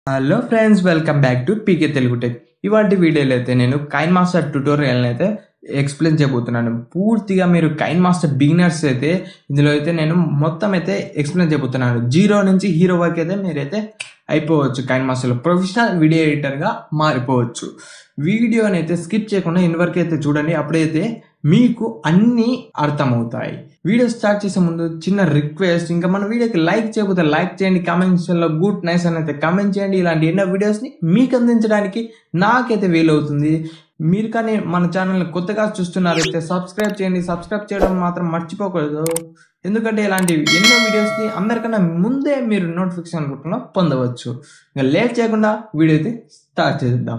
Hello friends welcome back to PK Telugu tech ఇవాటి వీడియోలో అయితే నేను కైన్ మాస్టర్ ట్యూటోరియల్ అయితే ఎక్స్ప్లెయిన్ చేయబోతున్నాను పూర్తిగా మీరు కైన్ మాస్టర్ బిగినర్స్ అయితే ఇందులో అయితే నేను మొత్తం అయితే ఎక్స్ప్లెయిన్ చేయబోతున్నాను జీరో నుంచి హీరో వరకు అయితే మీరైతే అయిపోవచ్చు కైన్ మాస్టర్లో ప్రొఫెషనల్ వీడియో ఎడిటర్గా మారిపోవచ్చు వీడియోని అయితే స్కిప్ చేయకుండా ఇన్ని వరకు అయితే చూడండి అప్పుడైతే మీకు అన్నీ అర్థమవుతాయి వీడియో స్టార్ట్ చేసే ముందు చిన్న రిక్వెస్ట్ ఇంకా మన వీడియోకి లైక్ చేయకపోతే లైక్ చేయండి కామెంట్ సెక్షన్లో గుడ్ నైస్ అని అయితే కామెంట్ చేయండి ఇలాంటి ఎన్నో వీడియోస్ని మీకు అందించడానికి నాకైతే వీలవుతుంది మీరు కానీ మన ఛానల్ని కొత్తగా చూస్తున్నారైతే సబ్స్క్రైబ్ చేయండి సబ్స్క్రైబ్ చేయడం మాత్రం మర్చిపోకూడదు ఎందుకంటే ఇలాంటి ఎన్నో వీడియోస్ని అందరికన్నా ముందే మీరు నోటిఫికేషన్ రూపంలో పొందవచ్చు ఇంకా లేట్ చేయకుండా వీడియో అయితే స్టార్ట్ చేద్దాం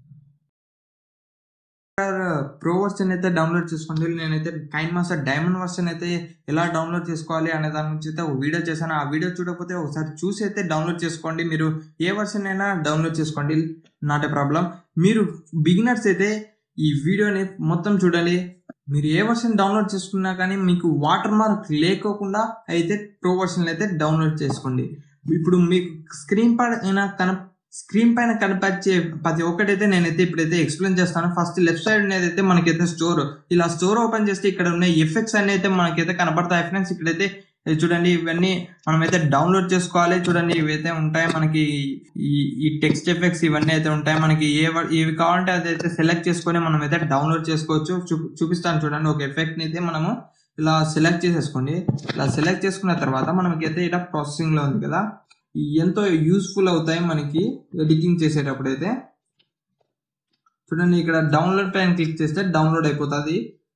ప్రో వర్షన్ అయితే డౌన్లోడ్ చేసుకోండి నేనైతే కైన్ మాస్టర్ డైమండ్ వర్షన్ అయితే ఎలా డౌన్లోడ్ చేసుకోవాలి అనే దాని గురించి అయితే ఒక వీడియో చేశాను ఆ వీడియో చూడకపోతే ఒకసారి చూసి అయితే డౌన్లోడ్ చేసుకోండి మీరు ఏ వర్షన్ అయినా డౌన్లోడ్ చేసుకోండి నాట్ ఏ ప్రాబ్లం మీరు బిగినర్స్ అయితే ఈ వీడియోని మొత్తం చూడండి మీరు ఏ వర్షన్ డౌన్లోడ్ చేసుకున్నా కానీ మీకు వాటర్ మార్క్ లేకోకుండా అయితే ప్రో వర్షన్ అయితే డౌన్లోడ్ చేసుకోండి ఇప్పుడు మీకు స్క్రీన్ పైన కన స్క్రీన్ పైన కనిపించే ప్రతి ఒక్కటైతే నేనైతే ఇప్పుడైతే ఎక్స్ప్లెయిన్ చేస్తాను ఫస్ట్ లెఫ్ట్ సైడ్ అనేది అయితే మనకైతే స్టోర్ ఇలా స్టోర్ ఓపెన్ చేస్తే ఇక్కడ ఉన్న ఎఫెక్ట్స్ అన్ని అయితే మనకైతే కనపడతాయి ఫ్రెండ్స్ ఇక్కడైతే చూడండి ఇవన్నీ మనమైతే డౌన్లోడ్ చేసుకోవాలి చూడండి ఇవైతే ఉంటాయి మనకి ఈ ఈ టెక్స్ట్ ఎఫెక్ట్స్ ఇవన్నీ అయితే ఉంటాయి మనకి ఏ ఏవి కావాలంటే అదైతే సెలెక్ట్ చేసుకొని మనం అయితే డౌన్లోడ్ చేసుకోవచ్చు చూ చూపిస్తాను చూడండి ఒక ఎఫెక్ట్ని అయితే మనము ఇలా సెలెక్ట్ చేసేసుకోండి ఇలా సెలెక్ట్ చేసుకున్న తర్వాత మనకైతే ఇలా ప్రాసెసింగ్లో ఉంది కదా ఎంతో యూస్ఫుల్ అవుతాయి మనకి ఎడిటింగ్ చేసేటప్పుడు అయితే చూడండి ఇక్కడ డౌన్లోడ్ పైన క్లిక్ చేస్తే డౌన్లోడ్ అయిపోతుంది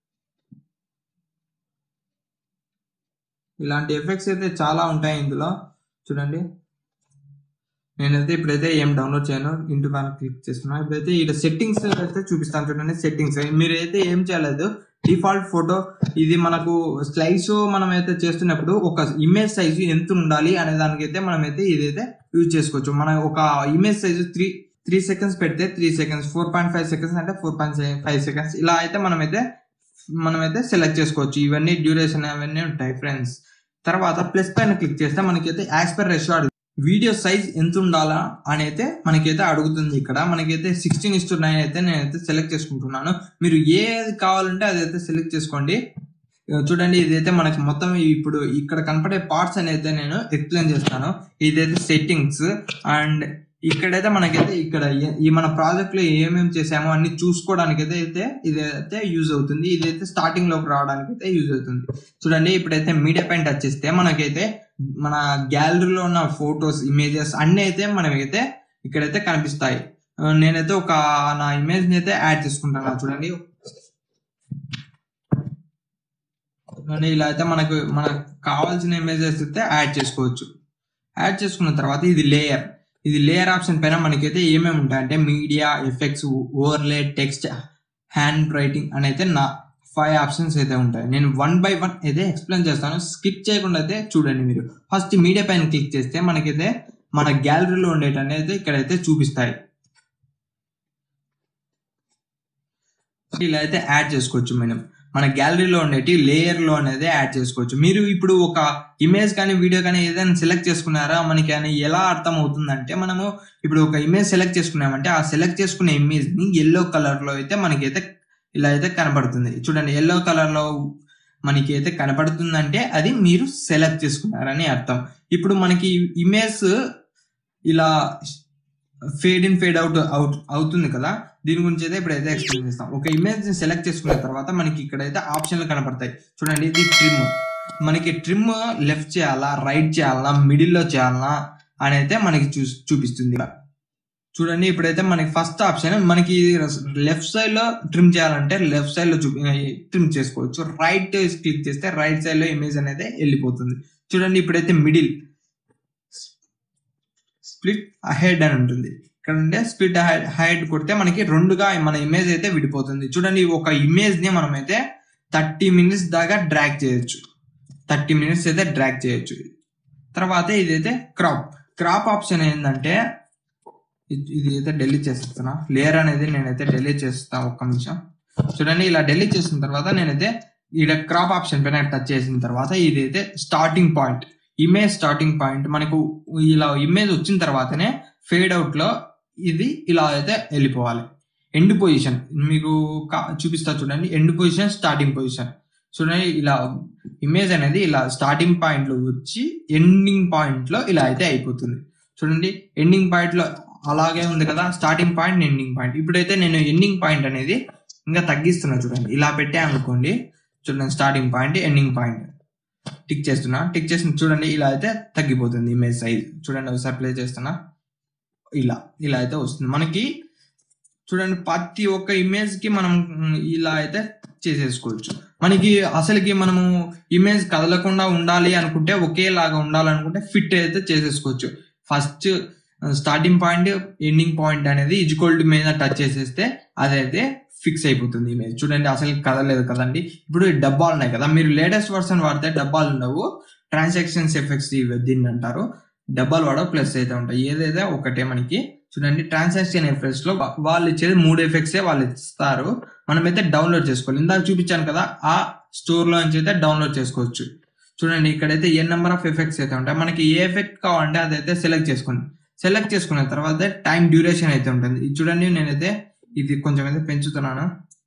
ఇలాంటి ఎఫెక్ట్స్ అయితే చాలా ఉంటాయి ఇందులో చూడండి నేనైతే ఇప్పుడైతే ఏం డౌన్లోడ్ చేయను ఇంటి పైన క్లిక్ చేస్తున్నాను ఇప్పుడైతే ఇక్కడ సెట్టింగ్స్ అయితే చూపిస్తాను చూడండి సెట్టింగ్స్ మీరైతే ఏం చేయలేదు డిఫాల్ట్ ఫోటో ఇది మనకు స్లైడ్ షో మనం అయితే చేస్తున్నప్పుడు ఒక ఇమేజ్ సైజు ఎంత ఉండాలి అనే దానికైతే మనం అయితే ఇదైతే యూజ్ చేసుకోవచ్చు మన ఒక image size three three seconds పెడితే three seconds four point five seconds అంటే ఫోర్ పాయింట్ ఫైవ్ సెకండ్స్ ఇలా అయితే మనమైతే మనమైతే సెలెక్ట్ చేసుకోవచ్చు ఇవన్నీ డ్యూరేషన్ అవన్నీ ఉంటాయి ఫ్రెండ్స్ తర్వాత ప్లస్ పైన క్లిక్ చేస్తే మనకైతే as per ratio video size ఎంత ఉండాలా అని అయితే మనకైతే అడుగుతుంది ఇక్కడ మనకైతే సిక్స్టీన్ ఇస్ టు నైన్ అయితే నేనైతే సెలెక్ట్ చేసుకుంటున్నాను మీరు ఏది కావాలంటే అదైతే సెలెక్ట్ చేసుకోండి చూడండి ఇదైతే మనకి మొత్తం ఇప్పుడు ఇక్కడ కనపడే పార్ట్స్ అని అయితే నేను ఎక్స్ప్లెయిన్ చేస్తాను ఇదైతే సెట్టింగ్స్ అండ్ ఇక్కడైతే మనకైతే ఇక్కడ ఈ మన ప్రాజెక్ట్ లో ఏమేమి చేసామో అన్ని చూసుకోవడానికి అయితే అయితే ఇదైతే యూజ్ అవుతుంది ఇదైతే స్టార్టింగ్ లోకి రావడానికి అయితే యూజ్ అవుతుంది చూడండి ఇప్పుడైతే మీడియా పైన టచ్ చేస్తే మనకైతే మన గ్యాలరీలో ఉన్న ఫొటోస్ ఇమేజెస్ అన్ని అయితే మనకైతే ఇక్కడైతే కనిపిస్తాయి నేనైతే ఒక నా ఇమేజ్ ని అయితే యాడ్ చేసుకుంటాను చూడండి ఇలా అయితే మనకు మనకు కావాల్సిన ఇమేజెస్ అయితే యాడ్ చేసుకోవచ్చు యాడ్ చేసుకున్న తర్వాత ఇది లేయర్ ఇది లేయర్ ఆప్షన్ పైన మనకైతే ఏమేమి ఉంటాయి అంటే media effects overlay text hand writing అని అయితే నా ఫైవ్ ఆప్షన్స్ అయితే ఉంటాయి నేను వన్ బై వన్ అయితే ఎక్స్ప్లెయిన్ చేస్తాను స్కిప్ చేయకుండా అయితే చూడండి మీరు ఫస్ట్ మీడియా పైన క్లిక్ చేస్తే మనకైతే మన గ్యాలరీలో ఉండేటి అయితే ఇక్కడైతే చూపిస్తాయి ఇలా అయితే యాడ్ చేసుకోవచ్చు మనం మన గ్యాలరీలో ఉండేటి లేయర్ లో అనేది యాడ్ చేసుకోవచ్చు మీరు ఇప్పుడు ఒక ఇమేజ్ కానీ వీడియో కానీ ఏదైనా సెలెక్ట్ చేసుకున్నారా మనకి అని ఎలా అర్థం అవుతుందంటే మనము ఇప్పుడు ఒక ఇమేజ్ సెలెక్ట్ చేసుకున్నామంటే ఆ సెలెక్ట్ చేసుకునే ఇమేజ్ ని ఎల్లో కలర్ లో అయితే మనకైతే ఇలా అయితే కనపడుతుంది చూడండి ఎల్లో కలర్ లో మనకి అయితే కనపడుతుందంటే అది మీరు సెలెక్ట్ చేసుకున్నారని అర్థం ఇప్పుడు మనకి ఇమేజ్ ఇలా fade in fade out out అవుతుంది కదా దీని గురించి అయితే ఇప్పుడైతే ఎక్స్ప్లెయిన్ చేస్తాం ఒక ఇమేజ్ ని సెలెక్ట్ చేసుకున్న తర్వాత మనకి ఇక్కడైతే ఆప్షన్లు కనపడతాయి చూడండి ఇది ట్రిమ్ మనకి ట్రిమ్ లెఫ్ట్ చేయాలా రైట్ చేయాలా మిడిల్లో చేయాలా అని అయితే మనకి చూ చూపిస్తుంది చూడండి ఇప్పుడైతే మనకి ఫస్ట్ ఆప్షన్ మనకి లెఫ్ట్ సైడ్ లో ట్రిమ్ చేయాలంటే లెఫ్ట్ సైడ్ లో ట్రిమ్ చేసుకోవచ్చు రైట్ క్లిక్ చేస్తే రైట్ సైడ్ లో ఇమేజ్ అనేది వెళ్ళిపోతుంది చూడండి ఇప్పుడైతే మిడిల్ స్ప్లిట్ అహెడ్ అని ఉంటుంది ఇక్కడ ఉంటే స్ప్లిట్ హైడ్ కొడితే మనకి రెండుగా మన ఇమేజ్ అయితే విడిపోతుంది చూడండి ఒక ఇమేజ్ ని మనం అయితే థర్టీ మినిట్స్ దాకా డ్రాగ్ చేయొచ్చు థర్టీ మినిట్స్ అయితే డ్రాగ్ చేయొచ్చు తర్వాత ఇదైతే క్రాప్ క్రాప్ ఆప్షన్ ఏంటంటే ఇది అయితే డెలీట్ చేస్తున్నా లేయర్ అనేది నేనైతే డెలీట్ చేస్తా ఒక్క నిమిషం చూడండి ఇలా డెలీట్ చేసిన తర్వాత నేనైతే ఇక్కడ క్రాప్ ఆప్షన్ పైన టచ్ చేసిన తర్వాత ఇదైతే starting point image starting point మనకు ఇలా ఇమేజ్ వచ్చిన తర్వాతనే ఫేడ్ అవుట్ లో ఇది ఇలా అయితే వెళ్ళిపోవాలి ఎండ్ పొజిషన్ మీకు కా- చూపిస్తా చూడండి ఎండ్ పొజిషన్ స్టార్టింగ్ పొజిషన్ చూడండి ఇలా ఇమేజ్ అనేది ఇలా స్టార్టింగ్ పాయింట్ లో వచ్చి ఎండింగ్ పాయింట్ లో ఇలా అయితే అయిపోతుంది చూడండి ఎండింగ్ పాయింట్ లో అలాగే ఉంది కదా స్టార్టింగ్ పాయింట్ ఎండింగ్ పాయింట్ ఇప్పుడైతే నేను ఎండింగ్ పాయింట్ అనేది ఇంకా తగ్గిస్తున్నా చూడండి ఇలా పెట్టా అనుకోండి చూడండి starting point ending point tick చేస్తున్నా టిక్ చేసిన చూడండి ఇలా అయితే తగ్గిపోతుంది ఇమేజ్ సైజ్ చూడండి ఒకసారి ప్లే చేస్తున్నా ఇలా ఇలా అయితే వస్తుంది మనకి చూడండి ప్రతి ఒక్క ఇమేజ్ కి మనం మ్, ఇలా అయితే చేసేసుకోవచ్చు మనకి అసలుకి మనము ఇమేజ్ కదలకుండా ఉండాలి అనుకుంటే ఒకేలాగా ఉండాలనుకుంటే ఫిట్ అయితే చేసేసుకోవచ్చు first starting point ending point అనేది ఇజ్కోల్డ్ మీద టచ్ చేసేస్తే అదైతే ఫిక్స్ అయిపోతుంది ఇమేజ్ చూడండి అసలు కదలేదు కదండి ఇప్పుడు ఈ డబ్బాలు ఉన్నాయి కదా మీరు లేటెస్ట్ వర్షన్ వాడితే డబ్బాలు ఉండవు ట్రాన్సాక్షన్స్ ఎఫెక్ట్స్ దీన్ని అంటారు డబ్బాలు వాడవు ప్లస్ అయితే ఉంటాయి ఏదైతే ఒకటే మనకి చూడండి ట్రాన్సాక్షన్ ఎఫెక్ట్స్ లో వా- వాళ్ళు ఇచ్చేది మూడు ఎఫెక్ట్స్ వాళ్ళు ఇస్తారు మనమైతే డౌన్లోడ్ చేసుకోవాలి ఇందాక చూపించాను కదా ఆ స్టోర్ లో నుంచి అయితే డౌన్లోడ్ చేసుకోవచ్చు చూడండి ఇక్కడైతే ఏ నెంబర్ ఆఫ్ ఎఫెక్ట్స్ అయితే ఉంటాయి మనకి ఏ ఎఫెక్ట్ కావాలంటే అదైతే సెలెక్ట్ చేసుకోండి సెలెక్ట్ చేసుకున్న తర్వాత టైం డ్యూరేషన్ అయితే ఉంటుంది ఇది చూడండి నేనైతే ఇది కొంచెం అయితే పెంచుతున్నాను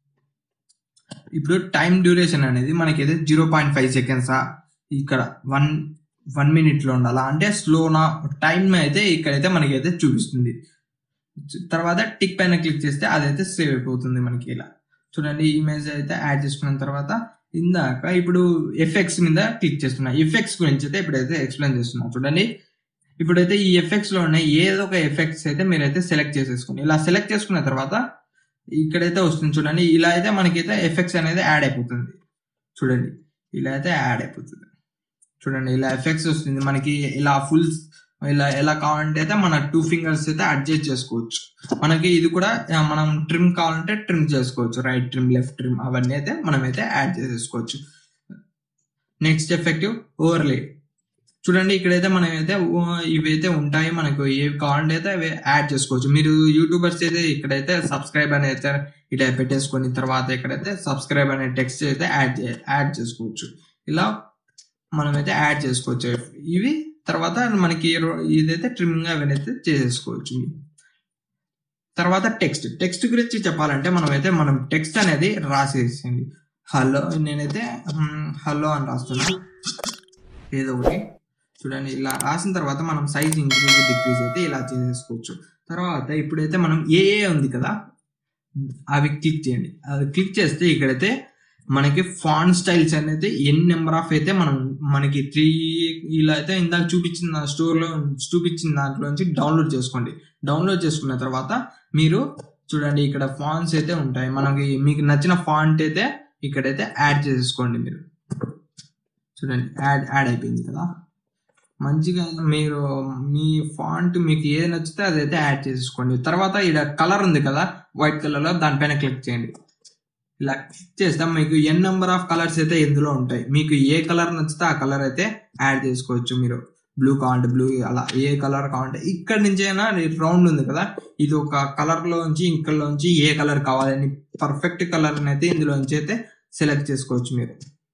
ఇప్పుడు టైం డ్యూరేషన్ అనేది మనకి అయితే జీరో పాయింట్ ఫైవ్ సెకండ్సా ఇక్కడ వన్ వన్ మినిట్ లో ఉండాలా అంటే స్లోనా టైం అయితే ఇక్కడైతే మనకి అయితే చూపిస్తుంది తర్వాత టిక్ పైన క్లిక్ చేస్తే అదైతే సేవ్ అయిపోతుంది మనకి ఇలా చూడండి ఇమేజ్ అయితే యాడ్ చేసుకున్న తర్వాత ఇందాక ఇప్పుడు ఎఫెక్ట్స్ మీద క్లిక్ చేస్తున్నా ఎఫెక్ట్స్ గురించి అయితే ఇప్పుడైతే ఎక్స్ప్లెయిన్ చేస్తున్నా చూడండి ఇప్పుడైతే ఈ ఎఫెక్ట్స్ లో ఉన్న ఏదో ఒక ఎఫెక్ట్స్ అయితే మీరైతే సెలెక్ట్ చేసేసుకోండి ఇలా సెలెక్ట్ చేసుకున్న తర్వాత ఇక్కడైతే వస్తుంది చూడండి ఇలా అయితే మనకైతే ఎఫెక్ట్స్ అనేది యాడ్ అయిపోతుంది చూడండి ఇలా అయితే యాడ్ అయిపోతుంది చూడండి ఇలా ఎఫెక్ట్స్ వస్తుంది మనకి ఇలా ఫుల్ ఇలా ఎలా కావాలంటే అయితే మన టూ ఫింగర్స్ అయితే అడ్జస్ట్ చేసుకోవచ్చు మనకి ఇది కూడా ఆ, మనం ట్రిమ్ కావాలంటే ట్రిమ్ చేసుకోవచ్చు రైట్ ట్రిమ్ లెఫ్ట్ ట్రిమ్ అవన్నీ అయితే మనం అయితే యాడ్ చేసేసుకోవచ్చు నెక్స్ట్ ఎఫెక్టివ్ ఓవర్లే చూడండి ఇక్కడైతే మనం అయితే ఓ- ఇవైతే ఉంటాయి మనకు ఏవి కావాలంటే అయితే అవి యాడ్ చేసుకోవచ్చు మీరు యూట్యూబర్స్ అయితే ఇక్కడైతే సబ్స్క్రైబ్ అని అయితే ఇట్లా పెట్టేసుకొని తర్వాత ఇక్కడైతే సబ్స్క్రైబ్ అనే టెక్స్ట్ అయితే యాడ్ చే- యాడ్ చేసుకోవచ్చు ఇలా మనమైతే యాడ్ చేసుకోవచ్చు ఇవి తర్వాత మనకి రో- ఇదైతే ట్రిమ్మింగ్ అవన్నీ అయితే చేసేసుకోవచ్చు తర్వాత టెక్స్ట్ టెక్స్ట్ గురించి చెప్పాలంటే మనమైతే మనం టెక్స్ట్ అనేది రాసేసింది హలో నేనైతే హలో అని రాస్తున్నా ఏదో ఒకటి చూడండి ఇలా రాసిన తర్వాత మనం సైజ్ ఇంక్రీజ్ డిక్రీజ్ అయితే ఇలా చేసేసుకోవచ్చు తర్వాత ఇప్పుడైతే మనం ఏ ఏ ఉంది కదా అవి క్లిక్ చేయండి అది క్లిక్ చేస్తే ఇక్కడైతే మనకి ఫాన్ స్టైల్స్ అనేది ఎన్ నెంబర్ ఆఫ్ అయితే మనం మనకి త్రీ ఇలా అయితే ఇందాక చూపించిన స్టోర్లో చూపించిన దాంట్లోంచి డౌన్లోడ్ చేసుకోండి డౌన్లోడ్ చేసుకున్న తర్వాత మీరు చూడండి ఇక్కడ ఫాంట్స్ అయితే ఉంటాయి మనకి మీకు నచ్చిన ఫాంట్ అయితే ఇక్కడైతే యాడ్ చేసేసుకోండి మీరు చూడండి యాడ్ యాడ్ అయిపోయింది కదా మంచిగా మీరు మీ ఫాంట్ మీకు ఏది నచ్చితే అదైతే యాడ్ చేసేసుకోండి తర్వాత ఇక్కడ కలర్ ఉంది కదా వైట్ కలర్ లో దానిపైన క్లిక్ చేయండి ఇలా క్లిక్ చేస్తే మీకు ఎన్ నెంబర్ ఆఫ్ కలర్స్ అయితే ఇందులో ఉంటాయి మీకు ఏ కలర్ నచ్చితే ఆ కలర్ అయితే యాడ్ చేసుకోవచ్చు మీరు బ్లూ కావాలంటే బ్లూ అలా ఏ కలర్ కావాలంటే ఇక్కడ నుంచి అయినా రౌండ్ ఉంది కదా ఇది ఒక కలర్ లోంచి ఇంకలోంచి ఏ కలర్ కావాలని పర్ఫెక్ట్ కలర్ అయితే ఇందులోంచి అయితే సెలెక్ట్ చేసుకోవచ్చు మీరు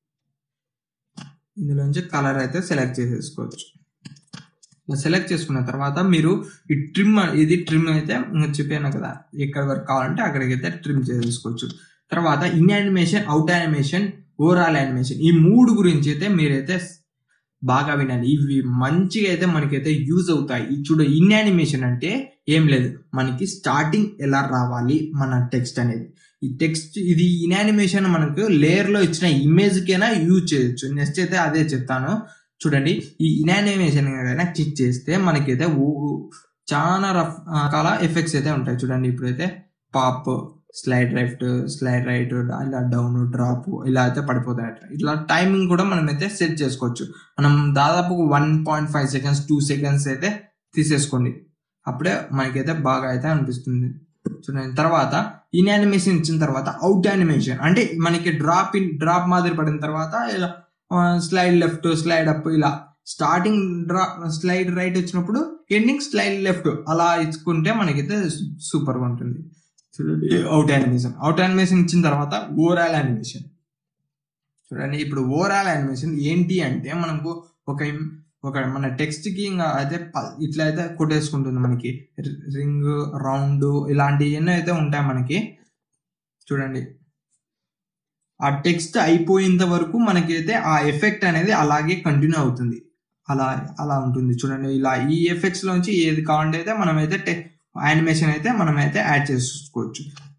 ఇందులోంచి కలర్ అయితే సెలెక్ట్ చేసేసుకోవచ్చు ఇలా సెలెక్ట్ చేసుకున్న తర్వాత మీరు ఈ ట్రిమ్ ఇది ట్రిమ్ అయితే ఇంకా చెప్పాను కదా ఎక్కడి వరకు కావాలంటే అక్కడికి అయితే ట్రిమ్ చేసేసుకోవచ్చు తర్వాత in animation out animation overall animation ఈ మూడు గురించి అయితే మీరైతే బాగా వినండి ఇవి మంచిగా అయితే మనకైతే యూజ్ అవుతాయి ఈ చూడు ఇన్ యానిమేషన్ అంటే ఏం లేదు మనకి స్టార్టింగ్ ఎలా రావాలి మన టెక్స్ట్ అనేది ఈ టెక్స్ట్ ఇది ఇన్ యానిమేషన్ మనకు లేయర్ లో ఇచ్చిన ఇమేజ్ కైనా యూజ్ చేయొచ్చు నెక్స్ట్ అయితే అదే చెప్తాను చూడండి ఈ ఇనానిమేషన్ ఏదైనా క్లిక్ చేస్తే మనకైతే ఊ- చాలా రఫ్ రకాల ఎఫెక్ట్స్ అయితే ఉంటాయి చూడండి ఇప్పుడైతే pop slide left slide right ఇలా డౌన్ డ్రాప్ ఇలా అయితే పడిపోతాయి అట్లా. ఇట్లా టైమింగ్ కూడా మనం అయితే సెట్ చేసుకోవచ్చు మనం దాదాపు one point five seconds two seconds అయితే తీసేసుకోండి అప్పుడే మనకైతే బాగా అయితే అనిపిస్తుంది చూడండి తర్వాత ఇన్ యానిమేషన్ ఇచ్చిన తర్వాత అవుట్ యానిమేషన్ అంటే మనకి డ్రాప్ ఇన్ డ్రాప్ మాదిరి పడిన తర్వాత ఇలా స్లైడ్ లెఫ్ట్ స్లైడ్ అప్ ఇలా స్టార్టింగ్ డ్రా స్లైడ్ రైట్ వచ్చినప్పుడు ఎండింగ్ స్లైడ్ లెఫ్ట్ అలా ఇచ్చుకుంటే మనకైతే సూపర్ గా ఉంటుంది చూడండి అవుట్ యానిమేషన్ అవుట్ యానిమేషన్ ఇచ్చిన తర్వాత ఓవరాల్ యానిమేషన్ చూడండి ఇప్పుడు ఓవరాల్ యానిమేషన్ ఏంటి అంటే మనకు ఒక im- ఒక మన టెక్స్ట్ కి ఇంకా అయితే ప- ఇట్లా అయితే కొట్టేసుకుంటుంది మనకి రింగ్ రౌండ్ ఇలాంటి ఎన్నో అయితే ఉంటాయి మనకి చూడండి ఆ టెక్స్ట్ అయిపోయేంత వరకు మనకైతే ఆ ఎఫెక్ట్ అనేది అలాగే కంటిన్యూ అవుతుంది అలా అలా ఉంటుంది చూడండి ఇలా ఈ ఎఫెక్ట్స్ లోంచి ఏది కావాలంటే అయితే మనమైతే యానిమేషన్ అయితే మనమైతే యాడ్ చేసుకోవచ్చు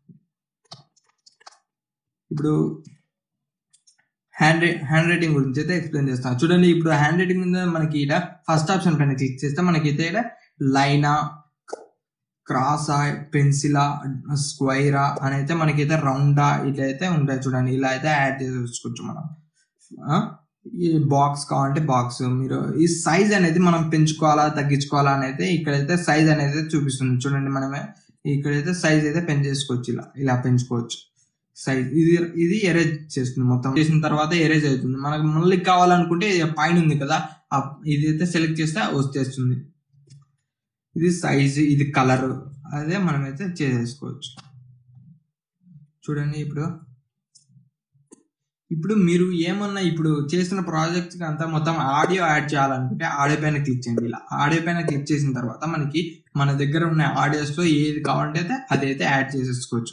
ఇప్పుడు హ్యాండ్ హ్యాండ్ రైటింగ్ గురించి అయితే ఎక్స్ప్లెయిన్ చేస్తాను చూడండి ఇప్పుడు హ్యాండ్ రైటింగ్ మీద మనకి ఇక్కడ ఫస్ట్ ఆప్షన్ పైన క్లిక్ చేస్తే మనకి అయితే ఇక్కడ లైనా క్రాసా పెన్సిలా స్క్వైరా అని అయితే మనకైతే రౌండా ఇట్లా అయితే ఉంటాయి చూడండి ఇలా అయితే యాడ్ చేసుకోవచ్చు మనం ఆ, ఈ బాక్స్ కావాలంటే బాక్స్ మీరు ఈ సైజ్ అనేది మనం పెంచుకోవాలా తగ్గించుకోవాలా అని అయితే ఇక్కడైతే సైజ్ అనేది చూపిస్తుంది చూడండి మనమే ఇక్కడైతే సైజ్ అయితే పెంచేసుకోవచ్చు ఇలా ఇలా పెంచుకోవచ్చు సైజ్ ఇది ఇది ఎరేజ్ చేస్తుంది మొత్తం చేసిన తర్వాత ఎరేజ్ అవుతుంది మనకు మళ్ళీ కావాలనుకుంటే ఇది పైన ఉంది కదా ఆ ఇది అయితే సెలెక్ట్ చేస్తే వచ్చేస్తుంది ఇది సైజ్ ఇది కలర్ అదే మనమైతే చేసేసుకోవచ్చు చూడండి ఇప్పుడు ఇప్పుడు మీరు ఏమన్నా ఇప్పుడు చేసిన ప్రాజెక్ట్ అంతా మొత్తం ఆడియో యాడ్ చేయాలనుకుంటే ఆడియో పైన క్లిక్ చేయండి ఇలా ఆడియో పైన క్లిక్ చేసిన తర్వాత మనకి మన దగ్గర ఉన్న ఆడియోస్ లో ఏది కావాలంటే అయితే అదైతే యాడ్ చేసేసుకోవచ్చు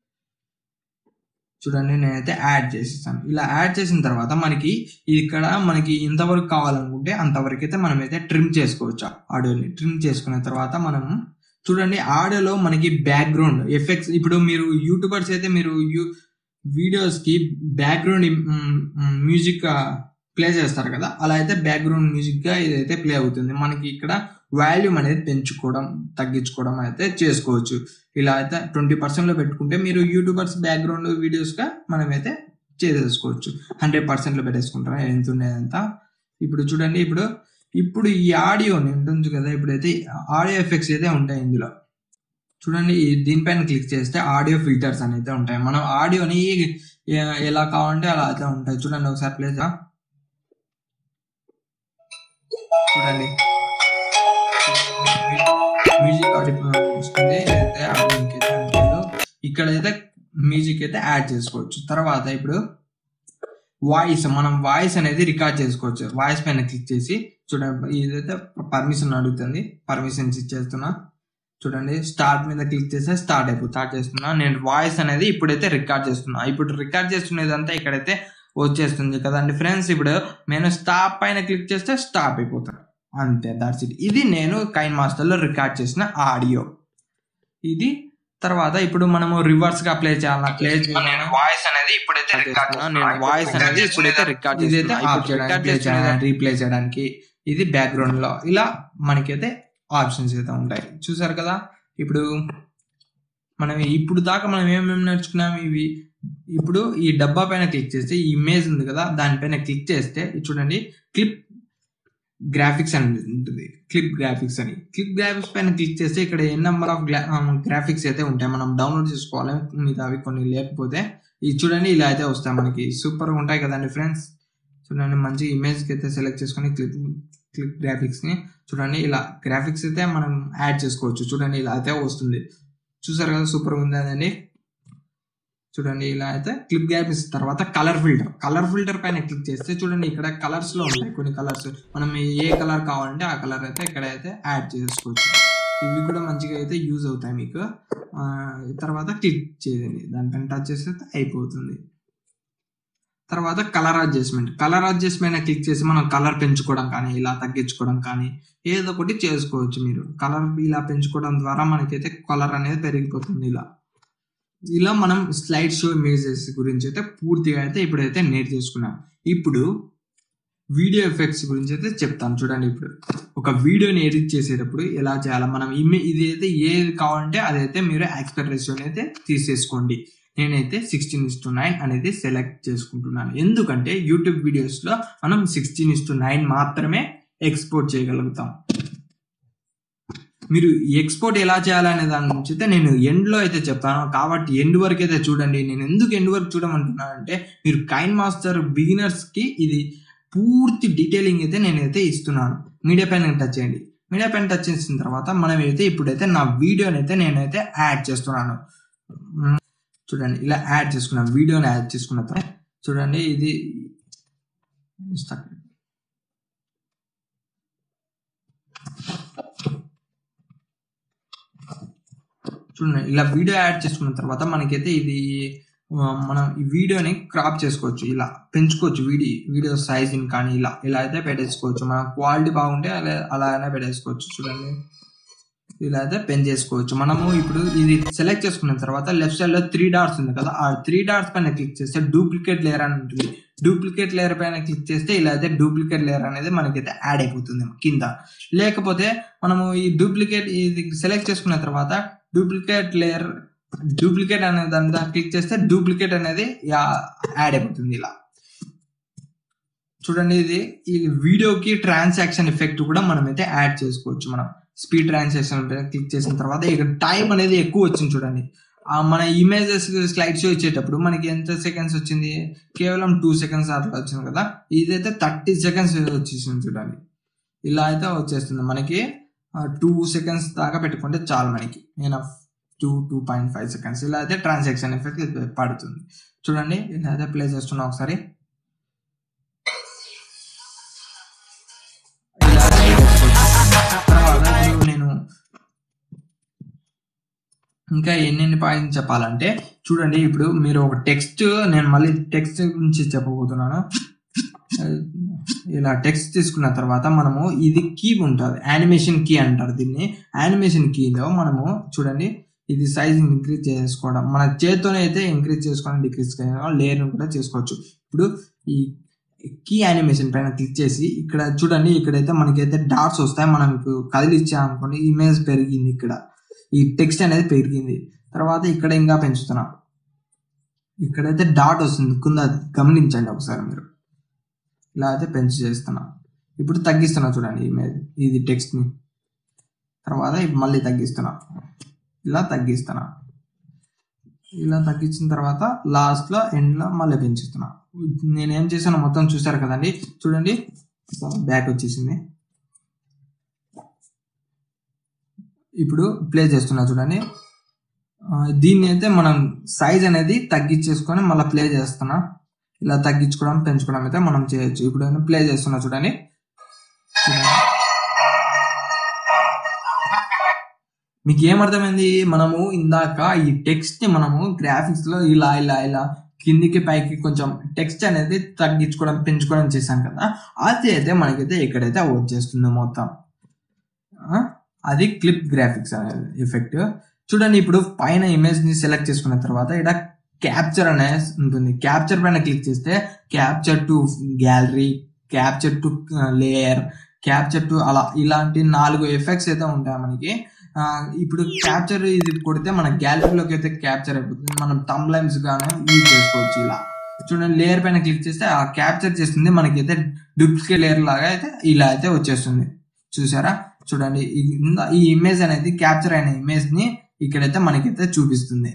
చూడండి నేనైతే యాడ్ చేసేస్తాను ఇలా యాడ్ చేసిన తర్వాత మనకి ఇక్కడ మనకి ఇంతవరకు కావాలనుకుంటే అంతవరకు అయితే మనమైతే ట్రిమ్ చేసుకోవచ్చు ఆడియోని ట్రిమ్ చేసుకున్న తర్వాత మనం చూడండి ఆడియోలో మనకి బ్యాక్గ్రౌండ్ ఎఫెక్ట్స్ ఇప్పుడు మీరు యూట్యూబర్స్ అయితే మీరు యూ వీడియోస్ కి బ్యాక్గ్రౌండ్ మ్యూజిక్ ప్లే చేస్తారు కదా అలా అయితే బ్యాక్గ్రౌండ్ మ్యూజిక్ గా ఇదైతే ప్లే అవుతుంది మనకి ఇక్కడ వాల్యూమ్ అనేది పెంచుకోవడం తగ్గించుకోవడం అయితే చేసుకోవచ్చు ఇలా అయితే ట్వంటీ పర్సెంట్ లో పెట్టుకుంటే మీరు యూట్యూబర్స్ బ్యాక్గ్రౌండ్ వీడియోస్ గా మనమైతే చేసేసుకోవచ్చు హండ్రెడ్ పర్సెంట్ లో పెట్టేసుకుంటారా ఎంత ఉండేదంతా ఇప్పుడు చూడండి ఇప్పుడు ఇప్పుడు ఈ ఆడియో ఉంటుంది కదా ఇప్పుడైతే ఆడియో ఎఫెక్ట్స్ అయితే ఉంటాయి ఇందులో చూడండి ఈ దీనిపైన క్లిక్ చేస్తే ఆడియో ఫిల్టర్స్ అనేది ఉంటాయి మనం ఆడియోని ఎ- ఎలా కావాలంటే అలా అయితే ఉంటాయి చూడండి ఒకసారి ప్లేస్ చూడండి మ్యూజిక్ వస్తుంది అయితే ఆడియోకి అయితే అంటారు. ఇక్కడైతే మ్యూజిక్ అయితే యాడ్ చేసుకోవచ్చు తర్వాత ఇప్పుడు వాయిస్ మనం వాయిస్ అనేది రికార్డ్ చేసుకోవచ్చు వాయిస్ పైన క్లిక్ చేసి చూడండి ఇదైతే పర్మిషన్ అడుగుతుంది పర్మిషన్స్ ఇచ్చేస్తున్నా చూడండి స్టార్ట్ మీద క్లిక్ చేస్తే స్టార్ట్ అయిపోతుంది స్టార్ట్ చేస్తున్నా నేను వాయిస్ అనేది ఇప్పుడైతే రికార్డ్ చేస్తున్నా ఇప్పుడు రికార్డ్ చేస్తున్నదంతా ఇక్కడైతే వచ్చేస్తుంది కదండి ఫ్రెండ్స్ ఇప్పుడు నేను స్టాప్ పైన క్లిక్ చేస్తే స్టాప్ అయిపోతాను అంతే దాట్స్ ఇట్ ఇది నేను కైన్ మాస్టర్ లో రికార్డ్ చేసిన ఆడియో ఇది తర్వాత ఇప్పుడు మనము రివర్స్ గా ప్లే చేయాలి ప్లే నేను వాయిస్ అనేది ఇప్పుడైతే రికార్డ్ నేను వాయిస్ అనేది ఇప్పుడైతే రికార్డ్ ఇదైతే రికార్డ్ చేయడానికి రీప్లే చేయడానికి ఇది బ్యాక్గ్రౌండ్ లో ఇలా మనకైతే ఆప్షన్స్ అయితే ఉంటాయి చూసారు కదా ఇప్పుడు మనం ఇప్పుడు దాకా మనం ఏమేమి నేర్చుకున్నాం ఇవి ఇప్పుడు ఈ డబ్బా పైన క్లిక్ చేస్తే ఈ ఇమేజ్ ఉంది కదా దానిపైన క్లిక్ చేస్తే ఇది చూడండి క్లిప్ గ్రాఫిక్స్ అని ఉంటుంది క్లిప్ గ్రాఫిక్స్ అని క్లిప్ గ్రాఫిక్స్ పైన క్లిక్ చేస్తే ఇక్కడ ఎన్ నెంబర్ ఆఫ్ గ్రాఫిక్స్ అయితే ఉంటాయి మనం డౌన్లోడ్ చేసుకోవాలి మిగతా అవి కొన్ని లేకపోతే ఇది చూడండి ఇలా అయితే వస్తాయి మనకి సూపర్గా ఉంటాయి కదండి ఫ్రెండ్స్ చూడండి మంచి ఇమేజ్కి అయితే సెలెక్ట్ చేసుకొని క్లిప్ క్లిప్ గ్రాఫిక్స్ని చూడండి ఇలా గ్రాఫిక్స్ అయితే మనం యాడ్ చేసుకోవచ్చు చూడండి ఇలా అయితే వస్తుంది చూసారు కదా సూపర్గా ఉంది అదండి చూడండి ఇలా అయితే క్లిప్ గ్రాఫిక్స్ తర్వాత కలర్ ఫిల్టర్ కలర్ ఫిల్టర్ పైన క్లిక్ చేస్తే చూడండి ఇక్కడ కలర్స్ లో ఉంటాయి కొన్ని కలర్స్ మనం ఏ కలర్ కావాలంటే ఆ కలర్ అయితే ఇక్కడ అయితే యాడ్ చేసుకోవచ్చు ఇవి కూడా మంచిగా అయితే యూజ్ అవుతాయి మీకు ఆ, తర్వాత క్లిక్ చేయండి దానిపైన టచ్ చేస్తే అయిపోతుంది తర్వాత colour adjustment colour adjustment click చేసి మనం కలర్ పెంచుకోవడం కానీ ఇలా తగ్గించుకోవడం కానీ ఏదో ఒకటి చేసుకోవచ్చు మీరు కలర్ ఇలా పెంచుకోవడం ద్వారా మనకైతే కలర్ అనేది పెరిగిపోతుంది ఇలా ఇలా మనం స్లైడ్ షో ఇమేజెస్ గురించి అయితే పూర్తిగా అయితే ఇప్పుడైతే నేర్చేసుకున్నాం ఇప్పుడు వీడియో ఎఫెక్ట్స్ గురించి అయితే చెప్తాను చూడండి ఇప్పుడు ఒక వీడియోని ఎడిట్ చేసేటప్పుడు ఎలా చేయాలి మనం ఇమే ఇది అయితే ఏది కావాలంటే అదైతే మీరు ఎక్స్పెక్ట్ రేషియోని అయితే తీసేసుకోండి నేనైతే సిక్స్టీన్ ఇస్ టు నైన్ అనేది సెలెక్ట్ చేసుకుంటున్నాను ఎందుకంటే యూట్యూబ్ వీడియోస్లో మనం సిక్స్టీన్ ఇస్ టు నైన్ మాత్రమే ఎక్స్పోర్ట్ చేయగలుగుతాం మీరు ఎక్స్పోర్ట్ ఎలా చేయాలనే దాని గురించి అయితే నేను ఎండ్ లో అయితే చెప్తాను కాబట్టి ఎండ్ వరకు అయితే చూడండి నేను ఎందుకు ఎండ్ వరకు చూడమంటున్నానంటే మీరు కైన్ మాస్టర్ బిగినర్స్ కి ఇది పూర్తి డీటెయిలింగ్ అయితే నేనైతే ఇస్తున్నాను మీడియా పైన టచ్ చేయండి మీడియా పైన టచ్ చేసిన తర్వాత మనం అయితే ఇప్పుడైతే నా వీడియోని అయితే నేనైతే యాడ్ చేస్తున్నాను మ్, చూడండి ఇలా యాడ్ చేసుకున్నాను వీడియోని యాడ్ చేసుకున్న తర్వాత చూడండి ఇది stuck. చూడండి ఇలా వీడియో యాడ్ చేసుకున్న తర్వాత మనకైతే ఇది ఆ, మనం ఈ వీడియోని క్రాప్ చేసుకోవచ్చు ఇలా పెంచుకోవచ్చు వీడియో వీడియో సైజ్ని కానీ ఇలా ఇలా అయితే పెట్టేసుకోవచ్చు మన క్వాలిటీ బాగుంటే అలా అలా అయినా పెట్టేసుకోవచ్చు చూడండి ఇలా అయితే పెన్ చేసుకోవచ్చు మనము ఇప్పుడు ఇది సెలెక్ట్ చేసుకున్న తర్వాత లెఫ్ట్ సైడ్ లో త్రీ డాట్స్ ఉంది కదా ఆ త్రీ డాట్స్ పైన క్లిక్ చేస్తే డూప్లికేట్ లేయర్ అని ఉంటుంది డూప్లికేట్ లేయర్ పైన క్లిక్ చేస్తే ఇలా అయితే డూప్లికేట్ లేయర్ అనేది మనకైతే యాడ్ అయిపోతుంది కింద లేకపోతే మనము ఈ డూప్లికేట్ ఇది సెలెక్ట్ చేసుకున్న తర్వాత డూప్లికేట్ లేయర్ డూప్లికేట్ అనే దాని మీద క్లిక్ చేస్తే డూప్లికేట్ అనేది యా- యాడ్ అయిపోతుంది ఇలా చూడండి ఇది ఈ వీడియోకి ట్రాన్సాక్షన్ ఎఫెక్ట్ కూడా మనం అయితే యాడ్ చేసుకోవచ్చు మనం స్పీడ్ ట్రాన్సాక్షన్ క్లిక్ చేసిన తర్వాత ఇక టైం అనేది ఎక్కువ వచ్చింది చూడండి ఆ మన ఇమేజెస్ స్లైడ్ షో ఇచ్చేటప్పుడు మనకి ఎంత సెకండ్స్ వచ్చింది కేవలం టూ సెకండ్స్ అట్లా వచ్చింది కదా ఇదైతే థర్టీ సెకండ్స్ వచ్చేసింది చూడండి ఇలా అయితే వచ్చేస్తుంది మనకి టూ సెకండ్స్ దాకా పెట్టుకుంటే చాలు మనకి నేను two two point five seconds ఇలా అయితే ట్రాన్సాక్షన్ ఎఫెక్ట్ పడుతుంది చూడండి ఇలా అయితే ప్లే చేస్తున్నా ఒకసారి ఇలా అయితే చేసుకోవచ్చు. తర్వాత ఇప్పుడు నేను ఇంకా ఎన్నెన్ని పాయింట్స్ చెప్పాలంటే చూడండి ఇప్పుడు మీరు ఒక టెక్స్ట్ నేను మళ్ళీ టెక్స్ట్ గురించి చెప్పబోతున్నాను ఇలా టెక్స్ట్ తీసుకున్న తర్వాత మనము ఇది కీ ఉంటుంది యానిమేషన్ కీ అంటారు దీన్ని యానిమేషన్ కీలో మనము చూడండి ఇది సైజ్ ఇంక్రీజ్ చేసుకోవడం మన చేతితోనే అయితే ఇంక్రీజ్ చేసుకోవడం డిక్రీజ్ చేసుకోవడం లేయర్ కూడా చేసుకోవచ్చు ఇప్పుడు ఈ కీ యానిమేషన్ పైన క్లిక్ చేసి ఇక్కడ చూడండి ఇక్కడైతే మనకైతే డాట్స్ వస్తాయి మనం ఇప్పుడు కదిలిచ్చాం అనుకోండి ఇమేజ్ పెరిగింది ఇక్కడ ఈ టెక్స్ట్ అనేది పెరిగింది తర్వాత ఇక్కడ ఇంకా పెంచుతున్నాం ఇక్కడైతే డాట్ వస్తుంది కింద గమనించండి ఒకసారి మీరు ఇలా అయితే పెంచి చేస్తున్నా ఇప్పుడు తగ్గిస్తున్నా చూడండి ఇమేజ్ ఇది టెక్స్ట్ని తర్వాత ఇప్పుడు మళ్ళీ తగ్గిస్తున్నా ఇలా తగ్గిస్తున్నా ఇలా తగ్గించిన తర్వాత లాస్ట్లో ఎండ్లో మళ్ళీ పెంచుతున్నా నేను ఏం చేశానో మొత్తం చూసారు కదండి చూడండి బ్యాక్ వచ్చేసింది ఇప్పుడు ప్లే చేస్తున్నా చూడండి ఆ, దీన్ని అయితే మనం సైజ్ అనేది తగ్గించేసుకొని మళ్ళీ ప్లే చేస్తున్నా ఇలా తగ్గించుకోవడం పెంచుకోవడం అయితే మనం చేయొచ్చు ఇప్పుడు నేను ప్లే చేస్తున్నా చూడండి చూడండి. మీకు ఏమర్థమైంది మనము ఇందాక ఈ టెక్స్ట్ ని మనము గ్రాఫిక్స్ లో ఇలా ఇలా ఇలా కిందికి పైకి కొంచెం టెక్స్ట్ అనేది తగ్గించుకోవడం పెంచుకోవడం చేశాం కదా అది అయితే మనకైతే ఇక్కడైతే వచ్చేస్తుంది మొత్తం ఆ, అది క్లిప్ గ్రాఫిక్స్ అనేది ఎఫెక్ట్ చూడండి ఇప్పుడు పైన ఇమేజ్ ని సెలెక్ట్ చేసుకున్న తర్వాత ఇక్కడ క్యాప్చర్ అనేది ఉంటుంది క్యాప్చర్ పైన క్లిక్ చేస్తే capture to gallery capture to layer capture to అలా ఇలాంటి నాలుగు ఎఫెక్ట్స్ అయితే ఉంటాయి మనకి ఆ, ఇప్పుడు క్యాప్చర్ ఇది కొడితే మన గ్యాలరీలోకి అయితే క్యాప్చర్ అయిపోతుంది మనం తమ్ లైన్స్ గానే యూజ్ చేసుకోవచ్చు ఇలా చూడండి లేయర్ పైన క్లిక్ చేస్తే ఆ క్యాప్చర్ చేస్తుంది మనకైతే డూప్లికేట్ లేయర్ లాగా అయితే ఇలా అయితే వచ్చేస్తుంది చూసారా చూడండి ఈ- ఇంద- ఈ ఇమేజ్ అనేది క్యాప్చర్ అయిన ఇమేజ్ ని ఇక్కడైతే మనకైతే చూపిస్తుంది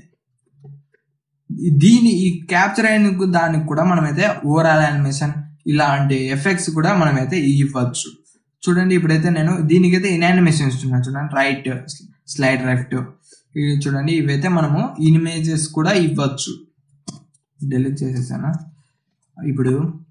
దీని ఈ క్యాప్చర్ అయిన దానికి కూడా మనమైతే ఓవరాల్ యానిమేషన్ ఇలాంటి ఎఫెక్ట్స్ కూడా మనమైతే ఇవ్వచ్చు చూడండి ఇప్పుడైతే నేను దీనికైతే ఇనానిమేషన్ ఇస్తున్నాను చూడండి రైట్ స్లైడ్ లెఫ్ట్ ఇది చూడండి ఇవైతే మనము ఇమేజెస్ కూడా ఇవ్వచ్చు డెలీట్ చేసేసాను ఇప్పుడు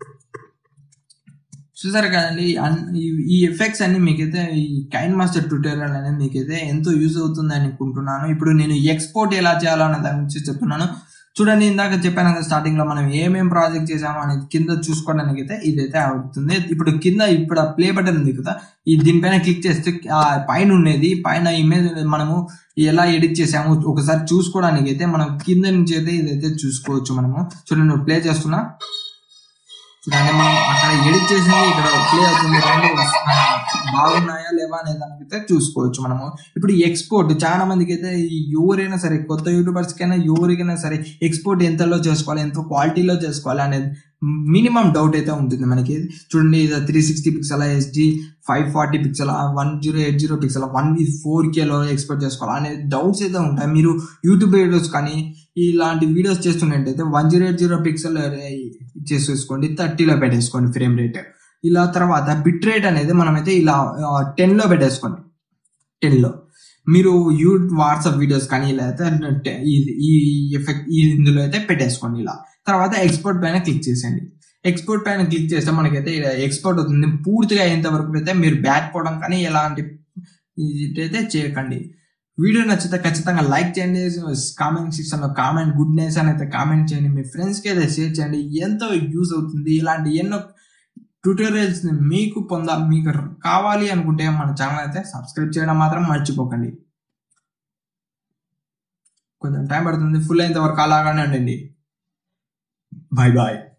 చూసారు కదండి అన్- ఈ- ఈ ఎఫెక్ట్స్ అన్ని మీకైతే ఈ కైన్ మాస్టర్ ట్యూటోరియల్ అనేది మీకైతే ఎంతో యూజ్ అవుతుంది అనుకుంటున్నాను ఇప్పుడు నేను ఎక్స్పోర్ట్ ఎలా చేయాలో అనే దాని గురించి చెప్తున్నాను చూడండి ఇందాక చెప్పాను కదా స్టార్టింగ్ లో మనం ఏమేం ప్రాజెక్ట్ చేసామో అనేది కింద చూసుకోవడానికి అయితే ఇదైతే అవుతుంది ఇప్పుడు కింద ఇప్పుడు ప్లే బటన్ ఉంది కదా ఈ దీనిపైన క్లిక్ చేస్తే ఆ పైన ఉండేది పైన ఇమేజ్ మనము ఎలా ఎడిట్ చేసాము ఒకసారి చూసుకోవడానికి అయితే మనం కింద నుంచి అయితే ఇదైతే చూసుకోవచ్చు మనము చూడండి ప్లే చేస్తున్నా చూడండి మనం అక్కడ ఎడిట్ చేసింది ఇక్కడ ప్లే అవుతుంది రెండు వస్తున్నాయా, బాగున్నాయా లేవా అనే దానికైతే చూసుకోవచ్చు మనము ఇప్పుడు ఎక్స్పోర్ట్ చాలా మందికి అయితే ఈ ఎవరైనా సరే కొత్త యూట్యూబర్స్ కైనా ఎవరికైనా సరే ఎక్స్పోర్ట్ ఎంతలో చేసుకోవాలి ఎంత క్వాలిటీలో చేసుకోవాలి అనేది మినిమం డౌట్ అయితే ఉంటుంది మనకి చూడండి ఇది three sixty pixel SD five forty pixel one zero eight zero pixel one four కేలో ఎక్స్పోర్ట్ చేసుకోవాలి అనే డౌట్స్ అయితే ఉంటాయి మీరు యూట్యూబ్ వీడియోస్ కానీ ఇలాంటి వీడియోస్ చేస్తున్నట్టయితే one zero eight zero pixel చేసేసుకోండి థర్టీలో పెట్టేసుకోండి ఫ్రేమ్ రేట్ ఇలా తర్వాత బిట్ రేట్ అనేది మనమైతే ఇలా టెన్లో పెట్టేసుకోండి టెన్లో మీరు యూ వాట్సాప్ వీడియోస్ కానీ ఇలా అయితే ఈ- ఈ ఎఫెక్ట్ ఈ ఇందులో అయితే పెట్టేసుకోండి ఇలా తర్వాత ఎక్స్పోర్ట్ పైన క్లిక్ చేసేయండి ఎక్స్పోర్ట్ పైన క్లిక్ చేస్తే మనకైతే ఎక్స్పోర్ట్ అవుతుంది పూర్తిగా అయ్యేంత వరకు అయితే మీరు బ్యాక్ పోవడం కానీ ఎలాంటి ఇదైతే చేయకండి వీడియో నచ్చితే ఖచ్చితంగా లైక్ చేయండి కామెంట్ సెక్షన్ లో కామెంట్ గుడ్ నైస్ అని అయితే కామెంట్ చేయండి మీ ఫ్రెండ్స్ కి అయితే షేర్ చేయండి ఎంతో యూజ్ అవుతుంది ఇలాంటి ఎన్నో ట్యూటోరియల్స్ ని మీకు పొంద మీకు కావాలి అనుకుంటే మన ఛానల్ అయితే సబ్స్క్రైబ్ చేయడం మాత్రం మర్చిపోకండి కొంచెం టైం పడుతుంది ఫుల్ అయినంత వరకు అలాగానే ఉండండి బాయ్ బాయ్